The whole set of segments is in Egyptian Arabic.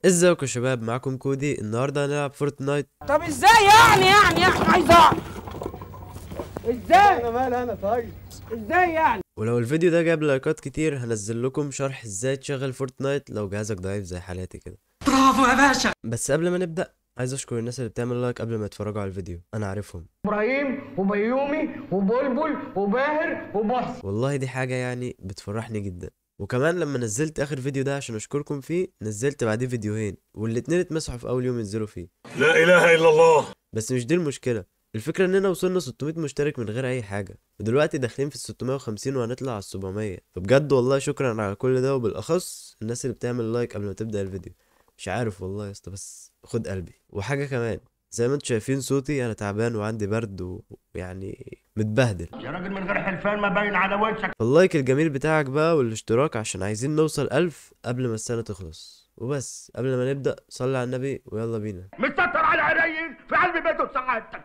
ازيكم يا شباب معاكم كودي النهارده هنلعب فورتنايت طب ازاي يعني يعني يعني عايز اعرف ازاي انا مال انا طيب ازاي يعني ولو الفيديو ده جاب لايكات كتير هنزل لكم شرح ازاي تشغل فورتنايت لو جهازك ضعيف زي حالاتي كده برافو يا باشا بس قبل ما نبدا عايز اشكر الناس اللي بتعمل لايك قبل ما يتفرجوا على الفيديو انا عارفهم ابراهيم وبيومي وبلبل وباهر ومحسن والله دي حاجه يعني بتفرحني جدا وكمان لما نزلت اخر فيديو ده عشان اشكركم فيه نزلت بعديه فيديوهين والاتنين اتمسحوا في اول يوم ينزلوا فيه لا اله الا الله بس مش دي المشكله الفكره اننا وصلنا 600 مشترك من غير اي حاجه ودلوقتي داخلين في ال 650 وهنطلع على ال 700 فبجد والله شكرا على كل ده وبالاخص الناس اللي بتعمل لايك قبل ما تبدا الفيديو مش عارف والله يا اسطى بس خد قلبي وحاجه كمان زي ما انتم شايفين صوتي انا تعبان وعندي برد و- ويعني متبهدل يا راجل من غير حلفان ما باين على وشك فاللايك الجميل بتاعك بقى والاشتراك عشان عايزين نوصل ألف قبل ما السنة تخلص وبس قبل ما نبدأ صلي على النبي ويلا بينا مستر على عيني في قلب بيته سعادتك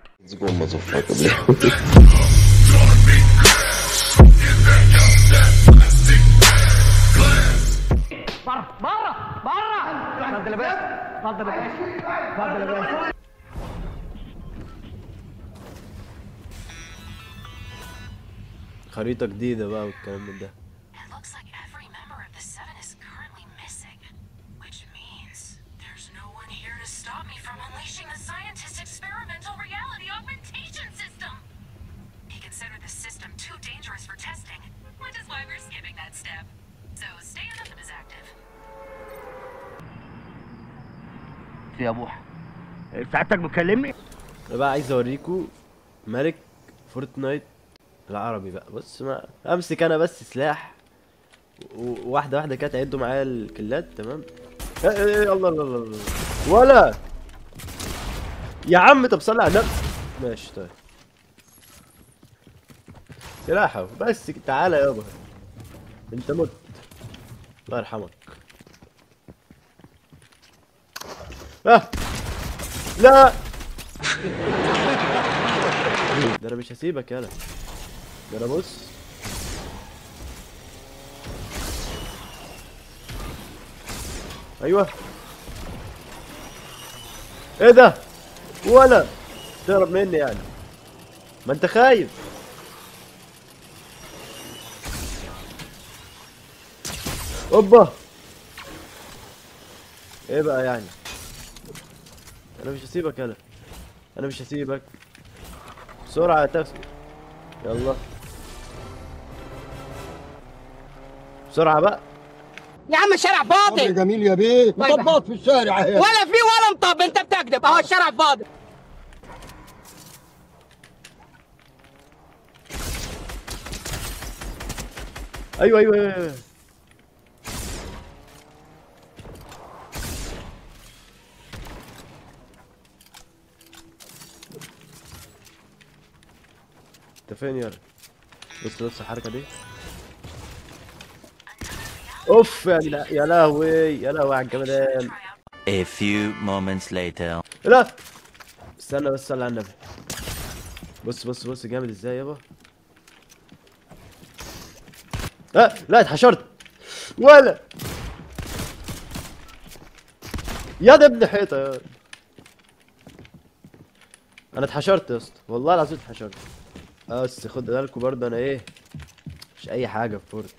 بره بره بره اتفضل يا باشا اتفضل يا باشا اتفضل يا باشا خريطة جديدة بقى والكلام من ده It looks like every member of the Seven is currently missing, which means there's no one here to stop me from unleashing the scientist's experimental reality augmentation system. He considered the system too dangerous for testing, which is why we're skipping that step. So stay anonymous is active. يا ابوح سعادتك بتكلمني انا بقى عايز اوريكو ملك فورتنايت العربي بقى بص ما امسك انا بس سلاح و- وواحدة واحدة كده تعدوا معايا الكلات تمام ايه ايه ايه الله الله الله الله. ولا يا عم طب صلي على النبي ماشي طيب سلاح اهو بس كده، تعالى يابا انت مت الله يرحمك اه لا ده انا مش هسيبك يالا ده انا بص ايوه ايه ده ولا تهرب مني يعني ما انت خايف اوبا ايه بقى يعني انا مش هسيبك يالا انا مش هسيبك بسرعة يا تاكسي يلا بسرعة بقى يا عم الشارع يا فاضي جميل يا بيه طيب. مطبات في الشارع اهي ولا في ولا مطب انت بتكذب اهو الشارع فاضي ايوه ايوه ايوه, أيوة. انت فين يالا بص بص الحركة دي اوف يا جدع- يا لهوي يا لهوي على الجمدان A few moments later. لا استنى بس صلي على النبي بص بص بص جامد ازاي يابا لا لا اتحشرت ولا يا ده ابن حيطه يا انا اتحشرت يا اسطى والله العظيم اتحشرت اه بس خد بالكوا برضه انا ايه مش اي حاجه في فورت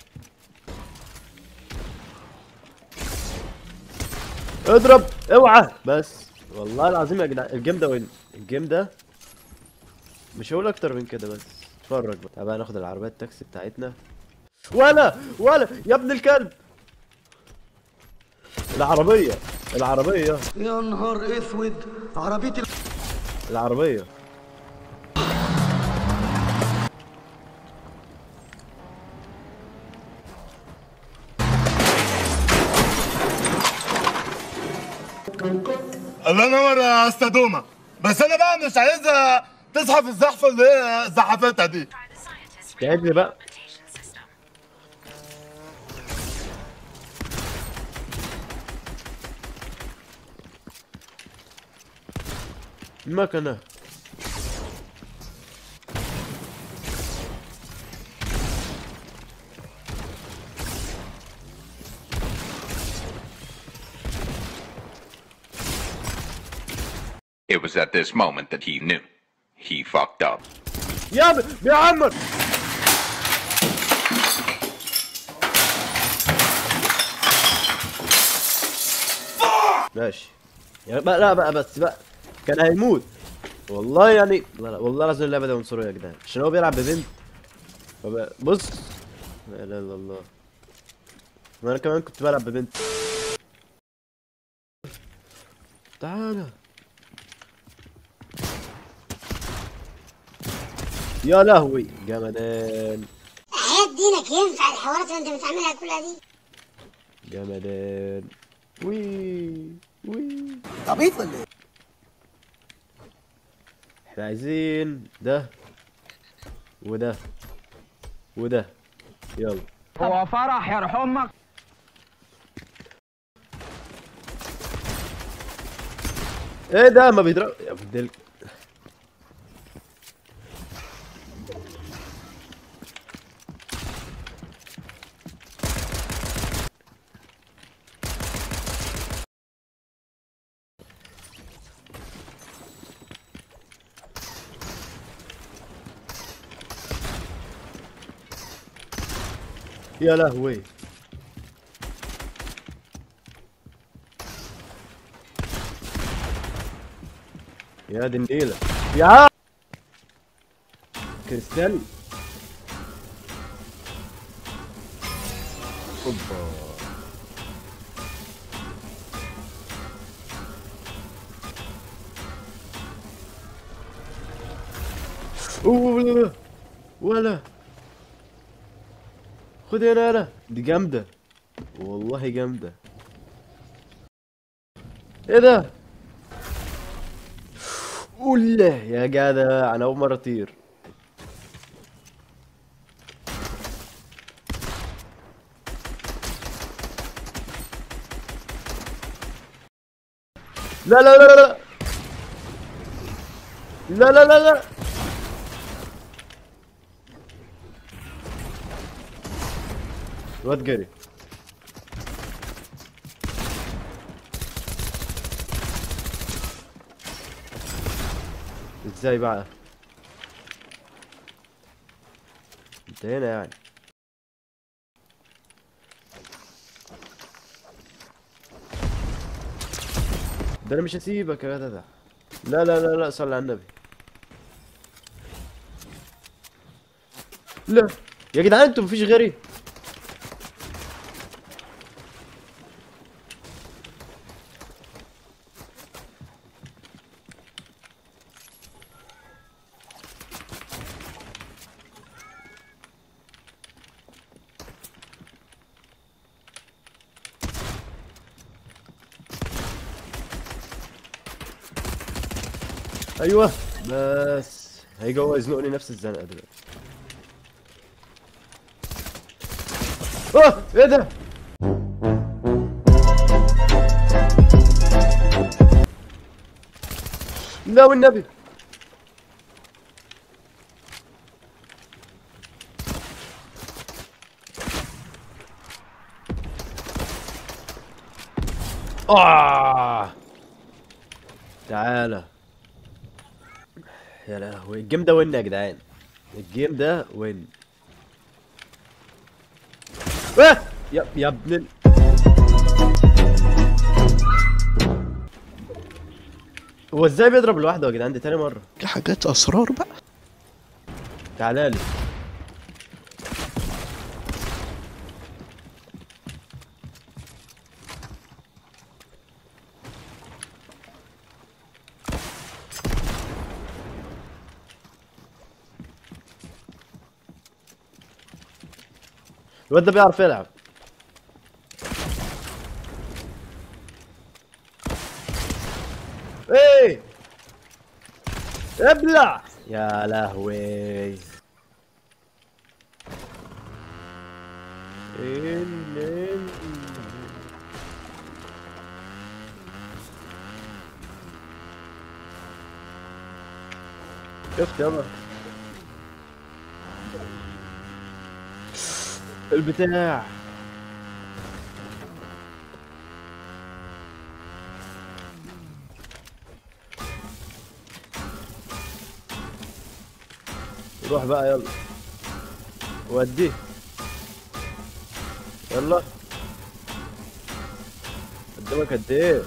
اضرب اوعى بس والله العظيم يا جدعان الجيم ده وين الجيم ده مش هقول اكتر من كده بس اتفرج بقى تعالى ناخد العربيه التاكسي بتاعتنا ولا ولا يا ابن الكلب العربيه العربيه يا نهار اسود عربيتي العربيه الله ينور يا استاذ دوما بس انا بقى مش عايزها تصحى في الزحفه اللي هي زحفتها دي Try the scientist's تعبني بقى augmentation system. المكنه It was at this moment that he knew. He fucked up. يا ب- بيعمر ماشي يا بقى لا بقى بس بقى كان هيموت والله يعني لا لا والله لازم اللعبه دي عنصريه يا جدعان عشان هو بيلعب ببنت فبقى بص لا اله الا الله وانا كمان كنت بلعب ببنت تعالى يا لهوي جمدان حياة دينك ينفع الحوارات اللي انت بتعملها كلها دي جمدان وي وي عبيط ولا ايه؟ احنا عايزين ده وده وده يلا هو فرح يرحم امك ايه ده ما بيضرب يا بدل يا لهوي يا دي النيلة يا كريستيانو اوبا أوه، ولا ولا خد هنا انا دي جامدة والله جامدة ايه ده ولا يا جدع انا اول مرة اطير لا لا لا لا لا لا لا لا الواد جري ازاي بقى انت هنا يعني ده انا مش هسيبك يا جدع لا لا لا لا صل على النبي لا يا جدعان انتوا مفيش غيري ايوه بس هيجي هو يزنقني نفس الزنقه دلوقتي اه ايه ده لا والنبي آه تعالى يا لهوي الجيم ده وين يا جدعان الجيم ده وين آه! يا يا ابن ال... هو ازاي بيضرب لوحده يا جدعان دي تاني مرة دي حاجات اسرار بقى تعالى لي الواد ده بيعرف يلعب ايه ابلع يا لهوي إن إن شفت يلا البتاع روح بقى يلا وديه يلا قدامك قد ايه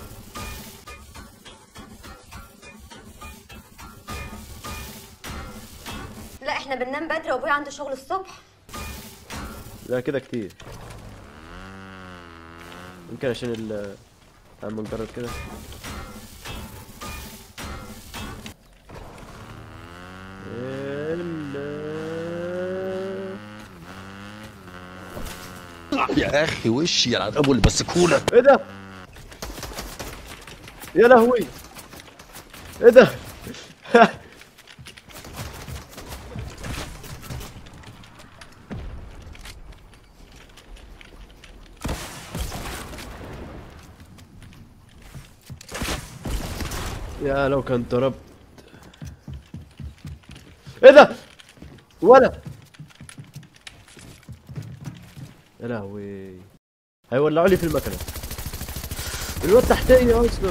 لا احنا بننام بدري وابويا عنده شغل الصبح لا كده كتير يمكن عشان ال اما نجرب كده ال- يا اخي وشي يلعن ابو البسكونه ايه ده يا لهوي ايه ده يا لو كان ضربت ايه ده ولا يا لهوي هيولعوا لي في المكنه الواد تحتيه اصلا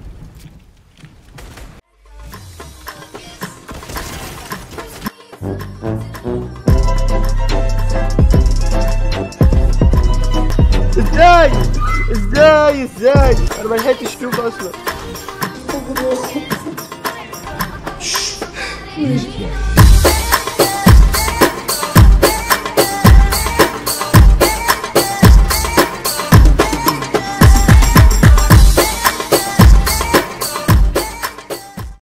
ازاي ازاي ازاي انا ما لحقتش اشوف اصلا